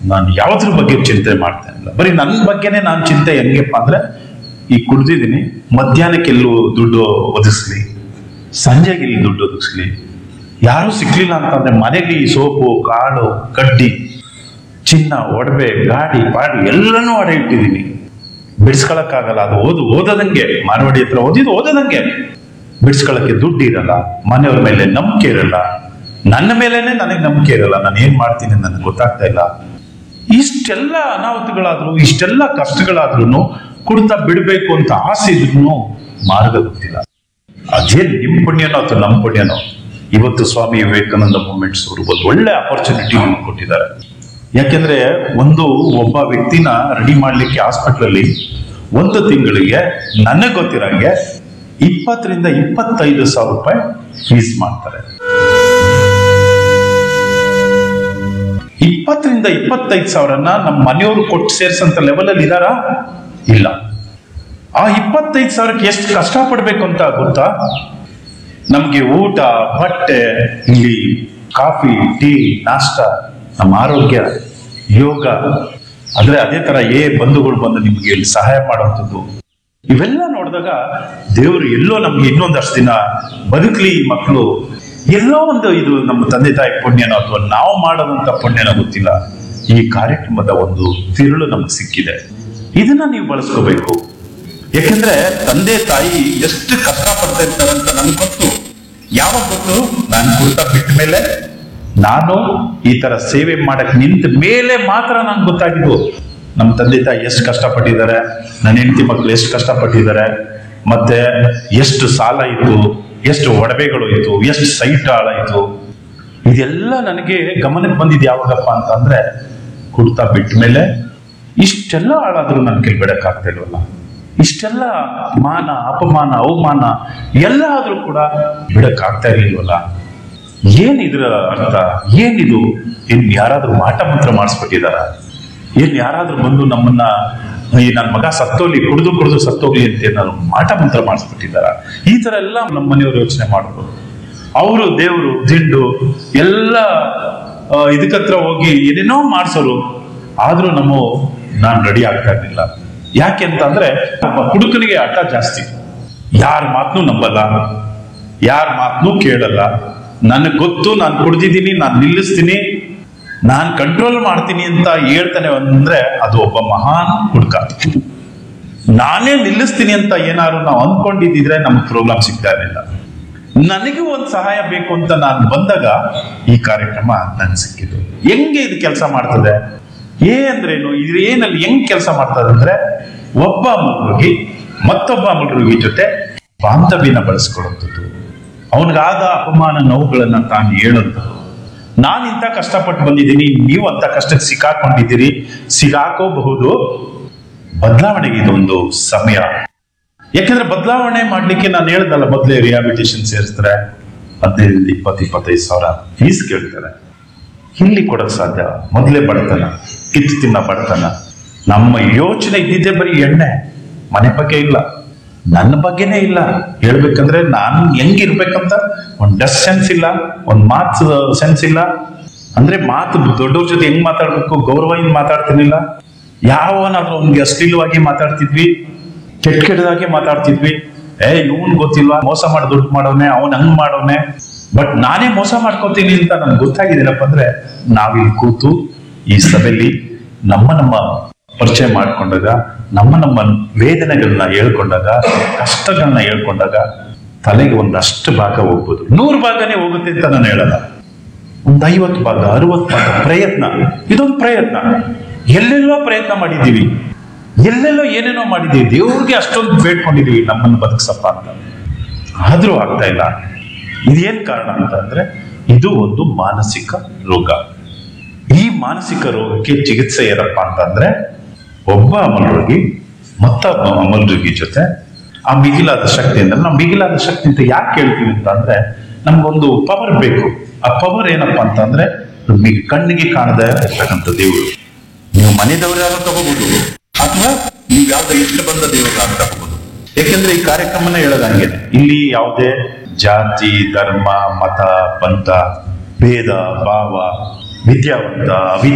ನಾನು ಯಾವ್ದ್ರ ಬಗ್ಗೆ ಚಿಂತೆ ಮಾಡ್ತಾ ಇಲ್ಲ ಬರೀ ನನ್ನ ಬಗ್ಗೆನೇ ನಾನು ಚಿಂತೆ ಹೆಂಗೆಪ್ಪ ಅಂದ್ರೆ ಈ ಕುಡ್ದಿದ್ದೀನಿ ಮಧ್ಯಾಹ್ನಕ್ಕೆ ಎಲ್ಲೂ ದುಡ್ಡು ಒದಗಿಸ್ಲಿ ಸಂಜೆಗೆ ಇಲ್ಲಿ ದುಡ್ಡು ಒದಗಿಸ್ಲಿ ಯಾರೂ ಸಿಕ್ಲಿಲ್ಲ ಅಂತಂದ್ರೆ ಮನೆಯಲ್ಲಿ ಸೋಪು ಕಾಳು ಕಡ್ಡಿ ಚಿನ್ನ ಒಡವೆ ಗಾಡಿ ಪಾಡಿ ಎಲ್ಲನೂ ಅಡೆ ಇಟ್ಟಿದ್ದೀನಿ ಬಿಡಿಸ್ಕೊಳಕ್ಕಾಗಲ್ಲ ಅದು ಓದು ಓದದಂಗೆ ಮಾರವಾಡಿ ಹತ್ರ ಓದಿದ್ದು ಓದದಂಗೆ ಬಿಡಿಸ್ಕೊಳಕ್ಕೆ ದುಡ್ಡು ಇರಲ್ಲ ಮನೆಯವ್ರ ಮೇಲೆ ನಂಬಿಕೆ ಇರಲ್ಲ ನನ್ನ ಮೇಲೇನೆ ನನಗೆ ನಂಬಿಕೆ ಇರಲ್ಲ ನಾನು ಏನ್ ಮಾಡ್ತೀನಿ ನನಗೆ ಗೊತ್ತಾಗ್ತಾ ಇಲ್ಲ ಇಷ್ಟೆಲ್ಲ ಅನಾಹುತಗಳಾದ್ರು ಇಷ್ಟೆಲ್ಲ ಕಷ್ಟಗಳಾದ್ರೂ ಕುಡ್ತಾ ಬಿಡ್ಬೇಕು ಅಂತ ಆಸೆ ಇದ್ರು ಮಾರ್ಗ ಗೊತ್ತಿಲ್ಲ ಅದೇ ನಿಮ್ ಪುಣ್ಯನೋ ಅಥವಾ ನಮ್ಮ ಪುಣ್ಯನೋ ಇವತ್ತು ಸ್ವಾಮಿ ವಿವೇಕಾನಂದ ಮೂಮೆಂಟ್ಸ್ ಅವರು ಒಂದು ಒಳ್ಳೆ ಅಪರ್ಚುನಿಟಿ ನಿಮ್ಗೆ ಕೊಟ್ಟಿದ್ದಾರೆ ಯಾಕೆಂದ್ರೆ ಒಂದು ಒಬ್ಬ ವ್ಯಕ್ತಿನ ರೆಡಿ ಮಾಡ್ಲಿಕ್ಕೆ ಹಾಸ್ಪಿಟಲ್ ಅಲ್ಲಿ ಒಂದು ತಿಂಗಳಿಗೆ ನನಗೆ ಗೊತ್ತಿರಂಗೆ ಇಪ್ಪತ್ತರಿಂದ ಇಪ್ಪತ್ತೈದು ಸಾವಿರ ರೂಪಾಯಿ ಫೀಸ್ ಮಾಡ್ತಾರೆ ಇಪ್ಪತ್ತರಿಂದ ಇಪ್ಪತ್ತೈದು ಸಾವಿರನ ನಮ್ಮ ಮನೆಯವರು ಕೊಟ್ಟು ಸೇರ್ಸಂತ ಲೆವೆಲ್ ಅಲ್ಲಿ ಇದಾರಾ ಇಲ್ಲ ಆ ಇಪ್ಪತ್ತೈದು ಸಾವಿರಕ್ಕೆ ಎಷ್ಟು ಕಷ್ಟ ಪಡ್ಬೇಕು ಅಂತ ಗೊತ್ತಾ ನಮ್ಗೆ ಊಟ ಬಟ್ಟೆ ಇಲ್ಲಿ ಕಾಫಿ ಟೀ ನಾಷ್ಟ ನಮ್ಮ ಆರೋಗ್ಯ ಯೋಗ ಆದ್ರೆ ಅದೇ ತರ ಏ ಬಂಧುಗಳು ಬಂದು ನಿಮ್ಗೆ ಇಲ್ಲಿ ಸಹಾಯ ಮಾಡುವಂಥದ್ದು ಇವೆಲ್ಲ ನೋಡಿದಾಗ ದೇವರು ಎಲ್ಲೋ ನಮ್ಗೆ ಇನ್ನೊಂದಷ್ಟು ದಿನ ಬದುಕಲಿ ಈ ಮಕ್ಕಳು ಎಲ್ಲೋ ಒಂದು ಇದು ನಮ್ಮ ತಂದೆ ತಾಯಿ ಪುಣ್ಯನೋ ಅಥವಾ ನಾವು ಮಾಡೋದಂತ ಪುಣ್ಯನೋ ಗೊತ್ತಿಲ್ಲ ಈ ಕಾರ್ಯಕ್ರಮದ ಒಂದು ತಿರುಳು ನಮ್ಗೆ ಸಿಕ್ಕಿದೆ ಇದನ್ನ ನೀವು ಬಳಸ್ಕೋಬೇಕು ಯಾಕೆಂದ್ರೆ ತಂದೆ ತಾಯಿ ಎಷ್ಟು ಕಷ್ಟ ಪಡ್ತಾ ಇರ್ತಾರೆ ಅಂತ ನನ್ಗೆ ಗೊತ್ತು ಯಾವಾಗ ಗೊತ್ತು ನಾನು ಕುರ್ತಾ ಬಿಟ್ಟ ಮೇಲೆ ನಾನು ಈ ತರ ಸೇವೆ ಮಾಡಕ್ ನಿಂತ ಮೇಲೆ ಮಾತ್ರ ನನ್ಗೆ ಗೊತ್ತಾಗಿದ್ದು ನಮ್ಮ ತಂದೆ ತಾಯಿ ಎಷ್ಟು ಕಷ್ಟಪಟ್ಟಿದ್ದಾರೆ ನನ್ನ ಹೆಂಡತಿ ಮಕ್ಕಳು ಎಷ್ಟು ಕಷ್ಟಪಟ್ಟಿದ್ದಾರೆ ಮತ್ತೆ ಎಷ್ಟು ಸಾಲ ಇತ್ತು ಎಷ್ಟು ಒಡವೆಗಳು ಇತ್ತು ಎಷ್ಟು ಸೈಟ್ ಹಾಳಾಯ್ತು ಇದೆಲ್ಲ ನನಗೆ ಗಮನಕ್ಕೆ ಬಂದಿದ್ದು ಯಾವಾಗಪ್ಪ ಅಂತ ಅಂದ್ರೆ ಕುಡ್ತಾ ಬಿಟ್ಟ ಮೇಲೆ ಇಷ್ಟೆಲ್ಲ ಹಾಳಾದ್ರೂ ನನ್ನ ಕೈಲಿ ಬಿಡಕ್ಕಾಗ್ತಾ ಇಲ್ವಲ್ಲ ಇಷ್ಟೆಲ್ಲ ಮಾನ ಅಪಮಾನ ಅವಮಾನ ಎಲ್ಲ ಆದ್ರೂ ಕೂಡ ಬಿಡಕ್ಕಾಗ್ತಾ ಇರ್ಲಿಲ್ವಲ್ಲ ಏನ್ ಇದ್ರ ಅರ್ಥ ಏನಿದು ಏನ್ ಯಾರಾದ್ರೂ ಮಾಟ ಮಂತ್ರ ಮಾಡಿಸ್ಬಿಟ್ಟಿದಾರ ಏನ್ ಯಾರಾದ್ರೂ ಬಂದು ನಮ್ಮನ್ನ ಈ ನನ್ನ ಮಗ ಸತ್ತೋಗ್ಲಿ ಕುಡಿದು ಕುಡಿದು ಸತ್ತೋಗ್ಲಿ ಅಂತ ಏನಾದ್ರು ಮಾಟ ಮಂತ್ರ ಮಾಡಿಸ್ಬಿಟ್ಟಿದಾರ ಈ ತರ ಎಲ್ಲ ನಮ್ಮ ಮನೆಯವರು ಯೋಚನೆ ಮಾಡಿದ್ರು ಅವರು ದೇವರು ದಿಂಡು ಎಲ್ಲ ಆ, ಇದಕ್ಕತ್ರ ಹೋಗಿ ಏನೇನೋ ಮಾಡ್ಸೋರು ಆದ್ರೂ ನಮ್ಮ ನಾನ್ ರೆಡಿ ಆಗ್ತಾ ಇರ್ಲಿಲ್ಲ ಯಾಕೆ ಅಂತ ಅಂದ್ರೆ ಒಬ್ಬ ಹುಡುಕನಿಗೆ ಹಠ ಜಾಸ್ತಿ ಯಾರ ಮಾತನ್ನು ನಂಬಲ್ಲ ಯಾರ ಮಾತನ್ನು ಕೇಳಲ್ಲ ನನಗ್ ಗೊತ್ತು ನಾನು ಕುಡ್ದಿದ್ದೀನಿ ನಾನು ನಿಲ್ಲಿಸ್ತೀನಿ ನಾನ್ ಕಂಟ್ರೋಲ್ ಮಾಡ್ತೀನಿ ಅಂತ ಹೇಳ್ತಾನೆ ಅಂದ್ರೆ ಅದು ಒಬ್ಬ ಮಹಾನ್ ಹುಡುಕ ನಾನೇ ನಿಲ್ಲಿಸ್ತೀನಿ ಅಂತ ಏನಾದ್ರು ನಾವು ಅಂದ್ಕೊಂಡಿದ್ದಿದ್ರೆ ನಮ್ಗೆ ಪ್ರೋಗ್ರಾಮ್ ಸಿಗ್ತಾ ಇರಲಿಲ್ಲ ನನಗೂ ಒಂದು ಸಹಾಯ ಬೇಕು ಅಂತ ನಾನು ಬಂದಾಗ ಈ ಕಾರ್ಯಕ್ರಮ ನನ್ಗೆ ಸಿಕ್ಕಿದ್ದು ಹೆಂಗೆ ಇದು ಕೆಲಸ ಮಾಡ್ತದೆ ಏ ಅಂದ್ರೇನು ಇದು ಏನಲ್ಲಿ ಹೆಂಗ್ ಕೆಲಸ ಮಾಡ್ತದೆ ಅಂದ್ರೆ ಒಬ್ಬ ಮಗುವಿಗೆ ಮತ್ತೊಬ್ಬ ಮಗುವಿಗೆ ಜೊತೆ ಬಾಂಧವ್ಯನ ಬಳಸ್ಕೊಳ್ಳುವಂಥದ್ದು ಅವನಿಗಾದ ಅಪಮಾನ ನೋವುಗಳನ್ನ ತಾನು ಹೇಳುವಂಥದ್ದು ನಾನು ಇಂಥ ಕಷ್ಟಪಟ್ಟು ಬಂದಿದ್ದೀನಿ ನೀವು ಅಂತ ಕಷ್ಟಕ್ಕೆ ಸಿಕ್ಕಾಕೊಂಡಿದ್ದೀರಿ ಸಿಗಾಕೋಬಹುದು ಬದಲಾವಣೆಗೆ ಇದೊಂದು ಸಮಯ ಯಾಕಂದ್ರೆ ಬದಲಾವಣೆ ಮಾಡ್ಲಿಕ್ಕೆ ನಾನು ಹೇಳ್ದಲ್ಲ ಮೊದಲೇ ರಿಹಾಬಿಲಿಟೇಷನ್ ಸೇರಿಸ್ತಾರೆ ಹದಿನೈದು ಇಪ್ಪತ್ತು ಇಪ್ಪತ್ತೈದು ಸಾವಿರ ಫೀಸ್ ಕೇಳ್ತಾರೆ ಇಲ್ಲಿ ಕೊಡಕ್ ಸಾಧ್ಯ ಮೊದಲೇ ಬಡತನ ಕಿತ್ತು ತಿನ್ನ ಬಡತನ ನಮ್ಮ ಯೋಚನೆ ಇದ್ದಿದ್ದೆ ಬರೀ ಎಣ್ಣೆ ಮನೆ ಬಗ್ಗೆ ಇಲ್ಲ ನನ್ನ ಬಗ್ಗೆನೇ ಇಲ್ಲ ಹೇಳ್ಬೇಕಂದ್ರೆ ನಾನು ಹೆಂಗಿರ್ಬೇಕಂತ ಒಂದ್ ಡಸ್ಟ್ ಸೆನ್ಸ್ ಇಲ್ಲ ಒಂದ್ ಮಾತು ಸೆನ್ಸ್ ಇಲ್ಲ ಅಂದ್ರೆ ಮಾತು ದೊಡ್ಡವ್ರ ಜೊತೆ ಹೆಂಗ್ ಮಾತಾಡ್ಬೇಕು ಗೌರವದಿಂದ ಮಾತಾಡ್ತಿರ್ಲಿಲ್ಲ ಯಾವನಾದ್ರೂ ಅವ್ನಿಗೆ ಅಶ್ಲೀಲವಾಗಿ ಮಾತಾಡ್ತಿದ್ವಿ ಕೆಟ್ಟ ಕೆಟ್ಟದಾಗಿ ಮಾತಾಡ್ತಿದ್ವಿ ಏ ಇವನ್ ಗೊತ್ತಿಲ್ವಾ ಮೋಸ ಮಾಡಿ ದುಡ್ಡು ಮಾಡೋನೆ ಅವನ್ ಹಂಗ್ ಮಾಡೋನೆ ಬಟ್ ನಾನೇ ಮೋಸ ಮಾಡ್ಕೋತೀನಿ ಅಂತ ನನ್ಗೆ ಗೊತ್ತಾಗಿದ್ದೀನಪ್ಪ ಅಂದ್ರೆ ನಾವಿಲ್ಲಿ ಕೂತು ಈ ಸಭೆಯಲ್ಲಿ ನಮ್ಮ ನಮ್ಮ ಪರಿಚಯ ಮಾಡ್ಕೊಂಡಾಗ ನಮ್ಮ ನಮ್ಮ ವೇದನೆಗಳನ್ನ ಹೇಳ್ಕೊಂಡಾಗ ಕಷ್ಟಗಳನ್ನ ಹೇಳ್ಕೊಂಡಾಗ ತಲೆಗೆ ಒಂದಷ್ಟು ಭಾಗ ಹೋಗ್ಬೋದು ನೂರು ಭಾಗನೇ ಹೋಗುತ್ತೆ ಅಂತ ನಾನು ಹೇಳಲ್ಲ ಒಂದು ಐವತ್ತು ಭಾಗ ಅರವತ್ತು ಭಾಗ ಪ್ರಯತ್ನ ಇದೊಂದು ಪ್ರಯತ್ನ ಎಲ್ಲೆಲ್ಲೋ ಪ್ರಯತ್ನ ಮಾಡಿದ್ದೀವಿ ಎಲ್ಲೆಲ್ಲೋ ಏನೇನೋ ಮಾಡಿದ್ದೀವಿ ದೇವ್ರಿಗೆ ಅಷ್ಟೊಂದು ಬೇಡ್ಕೊಂಡಿದೀವಿ ನಮ್ಮನ್ನು ಬದುಕ್ಸಪ್ಪ ಅಂತ ಆದ್ರೂ ಆಗ್ತಾ ಇಲ್ಲ ಇದೇನ್ ಕಾರಣ ಅಂತ ಅಂದ್ರೆ ಇದು ಒಂದು ಮಾನಸಿಕ ರೋಗ ಈ ಮಾನಸಿಕ ರೋಗಕ್ಕೆ ಚಿಕಿತ್ಸೆ ಏನಪ್ಪಾ ಅಂತಂದ್ರೆ ಒಬ್ಬ ಅಮಲರೋಗಿ ಮತ್ತೊಬ್ಬ ಅಮಲರೋಗಿ ಜೊತೆ ಆ ಮಿಗಿಲಾದ ಶಕ್ತಿ ಅಂದ್ರೆ ನಾವು ಮಿಗಿಲಾದ ಶಕ್ತಿ ಅಂತ ಯಾಕೆ ಕೇಳ್ತೀವಿ ಅಂತ ಅಂದ್ರೆ ನಮ್ಗೊಂದು ಪವರ್ ಬೇಕು ಆ ಪವರ್ ಏನಪ್ಪಾ ಅಂತಂದ್ರೆ ನಿಮಗೆ ಕಣ್ಣಿಗೆ ಕಾಣದ ಇರ್ತಕ್ಕಂಥ ದೇವರು ನೀವು ಮನೆದವರಾದ್ರೂ ತಗೋಬಹುದು ಅಥವಾ ನೀವು ಯಾವ್ದೋ ಇಷ್ಟ ಬಂದ ದೇವರಾದ್ರೂ ತಗೋಬಹುದು ಯಾಕೆಂದ್ರೆ ಈ ಕಾರ್ಯಕ್ರಮನ ಹೇಳೋದಂಗೆ ಇಲ್ಲಿ ಯಾವುದೇ ಜಾತಿ ಧರ್ಮ ಮತ ಪಂಥ ಭೇದ ಭಾವ ವಿದ್ಯಾವಂತ ಅವಿ